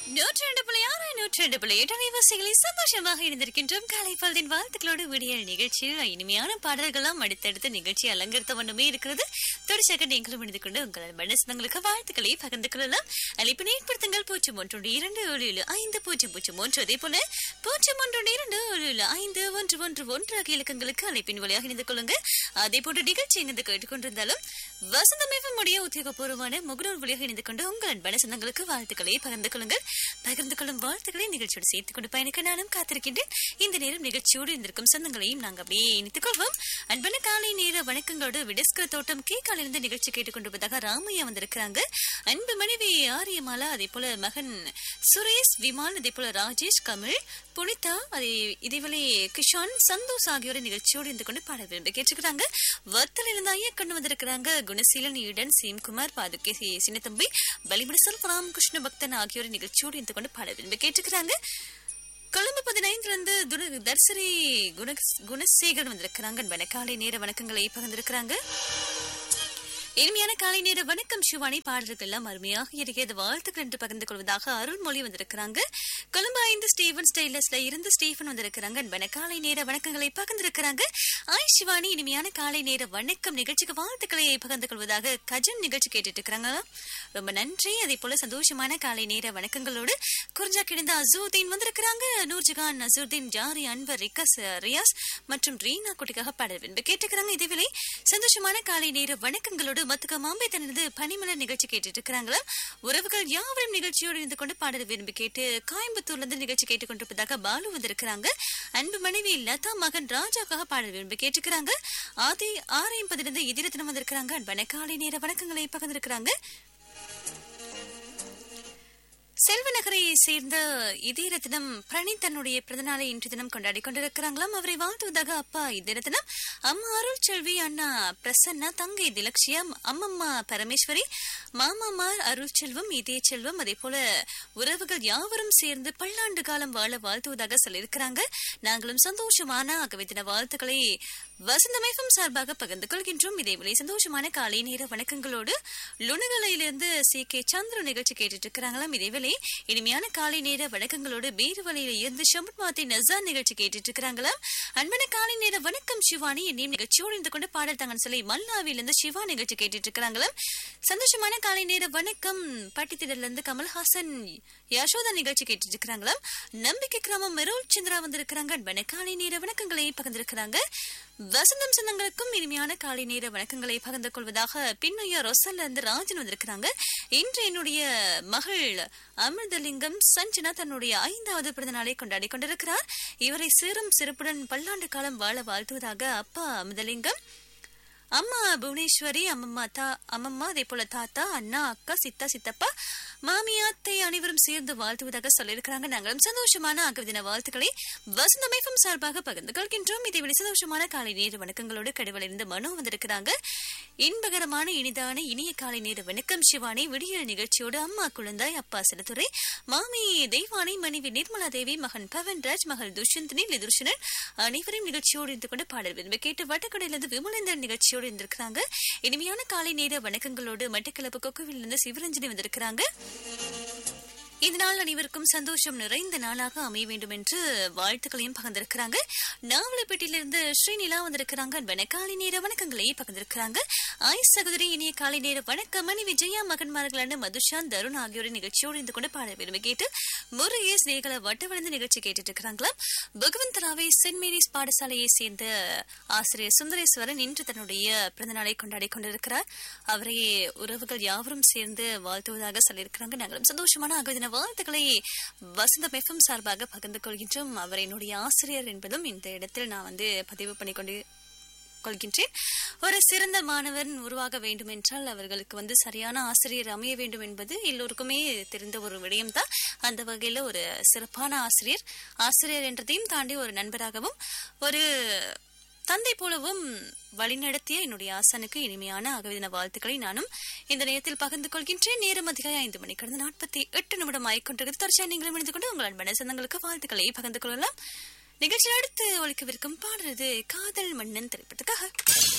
நூற்றி ரெண்டு புள்ளி ஆறு நூற்றி ரெண்டு புள்ளி எட்டு அலைவாசிகளை சந்தோஷமாக இணைந்திருக்கின்றோம் காலை பல்தின் வாழ்த்துக்களோடு விடியல் நிகழ்ச்சியில் இனிமையான பாடல்களாம் அடுத்தடுத்த நிகழ்ச்சி அலங்கரித்த வண்ணமே இருக்கிறது தொடர்ச்சியாக நீங்களும் இணைந்து கொண்டு உங்கள் மனசங்களுக்கு வாழ்த்துக்களை பகிர்ந்து கொள்ளலாம் அழைப்பினை ஏற்படுத்துங்கள் பூஜ்ஜியம் ஒன்று இரண்டு ஏழு ஏழு ஐந்து பூஜ்ஜியம் பூஜ்ஜியம் ஒன்று அதே போல பூஜ்ஜியம் ஒன்று இரண்டு ஏழு ஏழு ஐந்து ஒன்று ஒன்று ஒன்று ஆகிய இலக்கங்களுக்கு அழைப்பின் வழியாக இணைந்து கொள்ளுங்க அதே போன்ற நிகழ்ச்சி இணைந்து கேட்டுக்கொண்டிருந்தாலும் வசந்தமேவம் உடைய உத்தியோகபூர்வமான முகநூல் வழியாக இணைந்து கொண்டு உங்கள் அன்பான சொந்தங்களுக்கு வாழ்த்துக்களை பகிர்ந்து கொள்ளுங்கள் பகிர்ந்து கொள்ளும் வாழ்த்துக்களை நிகழ்ச்சியோடு சேர்த்துக் கொண்டு பயணிக்க நானும் காத்திருக்கின்றேன் இந்த நேரம் நிகழ்ச்சியோடு இருந்திருக்கும் சொந்தங்களையும் நாங்கள் அப்படியே இணைத்துக் கொள்வோம் அன்பான காலை நேர வணக்கங்களோடு விடஸ்கர தோட்டம் கே காலிலிருந்து நிகழ்ச்சி கேட்டுக்கொண்டிருப்பதாக ராமையா வந்திருக்கிறாங்க அன்பு மனைவி ஆரியமாலா அதே போல மகன் சுரேஷ் விமான் அதே போல ராஜேஷ் கமிழ் புனிதா அதே இதேவேளை கிஷான் சந்தோஷ் ஆகியோரை நிகழ்ச்சியோடு இருந்து கொண்டு பாட விரும்பி கேட்டுக்கிறாங்க வத்தலிருந்து ஐயா கொண்டு வந்திருக்கிறாங்க குணசீலன் ஈடன் சீம்குமார் பாதுகே சின்னத்தம்பி பலிபடி செல்வராம் கிருஷ்ண பக்தன் ஆகியோரை நிகழ்ச்சியோடு இருந்து கொண்டு பாட விரும்பி கேட்டுக்கிறாங்க கொழும்பு பதினைந்துல இருந்து துர- தர்சரி குண குணசேகரன் வந்திருக்கிறாங்க அன்பான காலை நேர வணக்கங்களை பகிர்ந்திருக்கிறாங்க இனிமையான காலை நேர வணக்கம் சிவானி பாடல்கள் எல்லாம் அருமையாக இருக்கிறது வாழ்த்துக்கள் என்று பகிர்ந்து கொள்வதாக அருள்மொழி வந்திருக்கிறாங்க கொழும்பு ஐந்து ஸ்டீவன் ஸ்டைலஸ்ல இருந்து ஸ்டீஃபன் வந்திருக்கிறாங்க அன்பான காலை நேர வணக்கங்களை பகிர்ந்திருக்கிறாங்க ஆய் சிவானி இனிமையான காலை நேர வணக்கம் நிகழ்ச்சிக்கு வாழ்த்துக்களை பகிர்ந்து கொள்வதாக கஜன் நிகழ்ச்சி கேட்டுட்டு இருக்கிறாங்க ரொம்ப நன்றி அதே போல சந்தோஷமான காலை நேர வணக்கங்களோடு குறிஞ்சா கிடந்த அசூதீன் வந்திருக்கிறாங்க நூர்ஜகான் அசூர்தீன் ஜாரி அன்வர் ரிகஸ் ரியாஸ் மற்றும் ரீனா குட்டிக்காக பாடல் விரும்பி கேட்டுக்கிறாங்க இதேவேளை சந்தோஷமான காலை நேர வணக்கங்களோடு மத்துக்க மாம்பே தனது பனிமலர் நிகழ்ச்சி கேட்டுட்டு இருக்கிறாங்களா உறவுகள் யாவரும் நிகழ்ச்சியோடு இருந்து கொண்டு பாடல் விரும்பி கேட்டு கோயம்புத்தூர்ல இருந்து நிகழ்ச்சி கேட்டுக்கொண்டிருப்பதாக பாலு வந்திருக்கிறாங்க அன்பு மனைவி லதா மகன் ராஜாக்காக பாடல் விரும்பி கேட்டுக்கிறாங்க ஆதி ஆரையும் பதிலிருந்து எதிரத்தினம் வந்திருக்கிறாங்க அன்பான காலை நேர வணக்கங்களை பகிர்ந்திருக்கிறாங்க செல்வநகரை சேர்ந்த இதே ரத்தினம் பிரணீத் தன்னுடைய பிறந்தநாளை இன்று தினம் கொண்டாடி கொண்டிருக்கிறாங்களாம் அவரை வாழ்த்துவதாக அப்பா இதே ரத்தினம் அம்மா அருள் செல்வி அண்ணா பிரசன்னா தங்கை திலக்ஷியா அம்மம்மா பரமேஸ்வரி மாமாமார் அருள் செல்வம் இதே செல்வம் அதே போல உறவுகள் யாவரும் சேர்ந்து பல்லாண்டு காலம் வாழ வாழ்த்துவதாக சொல்லியிருக்கிறாங்க நாங்களும் சந்தோஷமான ஆகவே தின வாழ்த்துக்களை வசந்தமைஃபம் சார்பாக பகிர்ந்து கொள்கின்றோம் இதேவேளை சந்தோஷமான காலை நேர வணக்கங்களோடு லுணுகலையிலிருந்து சி கே சந்திர நிகழ்ச்சி கேட்டுட்டு இருக்கிறாங்களாம் இதேவேளை இனிமையான காலை நேர வணக்கங்களோடு பீருவலையில இருந்து ஷம்பட் மாத்தி நசா நிகழ்ச்சி கேட்டுட்டு இருக்கிறாங்களாம் அன்பான காலை நேர வணக்கம் சிவானி என்னையும் நிகழ்ச்சியோடு இருந்து கொண்டு பாடல் தங்கன் சொல்லி மல்லாவிலிருந்து சிவா நிகழ்ச்சி கேட்டுட்டு இருக்கிறாங்களாம் சந்தோஷமான காலை நேர வணக்கம் பட்டித்திடல இருந்து கமல்ஹாசன் யசோதா நிகழ்ச்சி கேட்டுட்டு இருக்கிறாங்களாம் நம்பிக்கை கிராமம் மெரோல் சந்திரா வந்திருக்கிறாங்க அன்பான காலை நேர வணக்கங்களை பகிர்ந்திருக்கிறாங்க வசந்தம் சொந்தங்களுக்கும் இனிமையான காலை நேர வணக்கங்களை பகிர்ந்து கொள்வதாக பின்னைய ரொசல்ல இருந்து ராஜன் வந்திருக்கிறாங்க இன்று என்னுடைய மகள் அமிர்தலிங்கம் சஞ்சனா தன்னுடைய ஐந்தாவது பிறந்த நாளை கொண்டாடி கொண்டிருக்கிறார் இவரை சிறும் சிறப்புடன் பல்லாண்டு காலம் வாழ வாழ்த்துவதாக அப்பா அமிர்தலிங்கம் அம்மா புவனேஸ்வரி அம்மம்மா தா அம்மம்மா அதே போல தாத்தா அண்ணா அக்கா சித்தா சித்தப்பா மாமியாத்தை அனைவரும் சேர்ந்து வாழ்த்துவதாக சொல்லியிருக்கிறாங்க நாங்களும் சந்தோஷமான ஆகவே தின வாழ்த்துக்களை வசந்தமைப்பும் சார்பாக பகிர்ந்து கொள்கின்றோம் இதை விட சந்தோஷமான காலை நேர வணக்கங்களோடு கடுவலிருந்து மனோ வந்திருக்கிறாங்க இன்பகரமான இனிதான இனிய காலை நேர வணக்கம் சிவானி விடியல் நிகழ்ச்சியோடு அம்மா குழந்தாய் அப்பா சிலத்துறை மாமி தெய்வானை மனைவி நிர்மலா தேவி மகன் பவன்ராஜ் மகள் துஷ்யந்தினி லிதுஷனன் அனைவரும் நிகழ்ச்சியோடு இருந்து கொண்டு பாடல் விரும்பி கேட்டு வட்டக்கடையிலிருந்து விமலேந்தர் நிகழ்ச்சியோடு இருந்திருக்கிறாங்க இனிமையான காலை நேர வணக்கங்களோடு மட்டக்கிழப்பு கொக்குவிலிருந்து சிவரஞ்சனி வந்திருக்கிறாங்க இந்த நாள் அனைவருக்கும் சந்தோஷம் நிறைந்த நாளாக அமைய வேண்டும் என்று வாழ்த்துக்களையும் பகிர்ந்திருக்கிறாங்க நாவலப்பேட்டையிலிருந்து ஸ்ரீநிலா வந்திருக்கிறாங்க அன்பான காலை நேர வணக்கங்களை பகிர்ந்திருக்கிறாங்க ஆய் சகோதரி இனிய காலை நேர வணக்கம் மணி விஜயா மகன்மார்களான மதுஷான் தருண் ஆகியோரின் நிகழ்ச்சியோடு இருந்து கொண்டு பாட விரும்பி கேட்டு முருகே ஸ்நேகல வட்டவழந்து நிகழ்ச்சி கேட்டுட்டு இருக்கிறாங்களா பகவந்தராவை சென்ட் மேரிஸ் பாடசாலையை சேர்ந்த ஆசிரியர் சுந்தரேஸ்வரன் இன்று தன்னுடைய பிறந்தநாளை கொண்டாடி கொண்டிருக்கிறார் அவரை உறவுகள் யாவரும் சேர்ந்து வாழ்த்துவதாக சொல்லியிருக்கிறாங்க நாங்களும் சந்தோஷமான ஆகதின வாழ்த்துக்களை வசந்தம் எஃப்எம் சார்பாக பகிர்ந்து கொள்கின்றோம் அவர் என்னுடைய ஆசிரியர் என்பதும் இந்த இடத்தில் நான் வந்து பதிவு பண்ணிக்கொண்டு கொள்கின்றேன் ஒரு சிறந்த மாணவன் உருவாக வேண்டும் என்றால் அவர்களுக்கு வந்து சரியான ஆசிரியர் அமைய வேண்டும் என்பது எல்லோருக்குமே தெரிந்த ஒரு விடயம்தான் அந்த வகையில ஒரு சிறப்பான ஆசிரியர் ஆசிரியர் என்றதையும் தாண்டி ஒரு நண்பராகவும் ஒரு தந்தை போலவும் வழிநடத்திய என்னுடைய ஆசானுக்கு இனிமையான அகவிதின வாழ்த்துக்களை நானும் இந்த நேரத்தில் பகிர்ந்து கொள்கின்றேன் நேரம் அதிகாலை ஐந்து மணி கடந்த நாற்பத்தி எட்டு நிமிடம் ஆய்கொண்டிருக்கிறது தொடர்ச்சியாக நீங்களும் இணைந்து கொண்டு உங்கள் அன்பான சொந்தங்களுக்கு வாழ்த்துக்களை பகிர்ந்து கொள்ளலாம் நிகழ்ச்சி அடுத்து ஒழிக்கவிருக்கும் பாடுறது காதல் மன்னன் திரைப்படத்துக்காக